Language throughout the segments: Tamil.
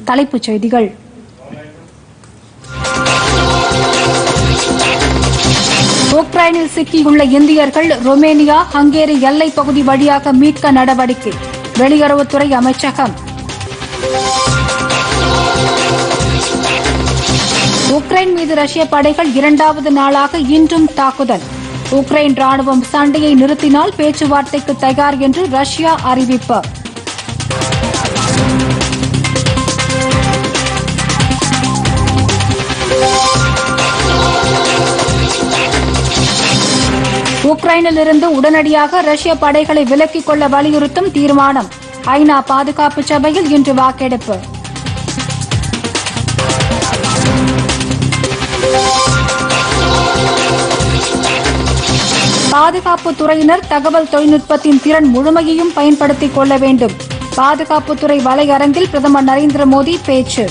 தலைப்புச் செய்திகள் உக்ரைனில் சிக்கியுள்ள இந்தியர்கள் ருமேனியா ஹங்கேரி எல்லைப் பகுதி வழியாக மீட்க நடவடிக்கை வெளியுறவுத்துறை அமைச்சகம் உக்ரைன் மீது ரஷ்ய படைகள் இரண்டாவது நாளாக இன்றும் தாக்குதல் உக்ரைன் ராணுவம் சண்டையை நிறுத்தினால் பேச்சுவார்த்தைக்கு தயார் என்று ரஷ்யா அறிவிப்பு உக்ரைனில் இருந்து உடனடியாக ரஷ்ய படைகளை விலக்கிக் கொள்ள வலியுறுத்தும் தீர்மானம் ஐநா பாதுகாப்பு சபையில் இன்று வாக்கெடுப்பு பாதுகாப்பு துறையினர் தகவல் தொழில்நுட்பத்தின் திறன் முழுமையையும் பயன்படுத்திக் கொள்ள வேண்டும் பாதுகாப்புத்துறை வலையரங்கில் பிரதமர் நரேந்திர மோடி பேச்சு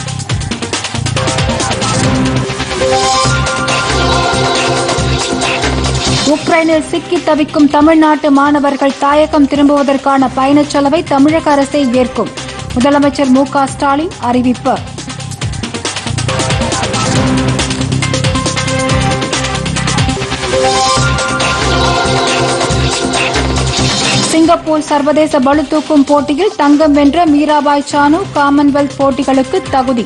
உக்ரைனில் சிக்கி தவிக்கும் தமிழ்நாட்டு மாணவர்கள் தாயகம் திரும்புவதற்கான பயணச் செலவை தமிழக அரசே ஏற்கும் முதலமைச்சர் மு க ஸ்டாலின் அறிவிப்பு சிங்கப்பூர் சர்வதேச பளுதூக்கும் போட்டியில் தங்கம் வென்ற மீராபாய் சானு காமன்வெல்த் போட்டிகளுக்கு தகுதி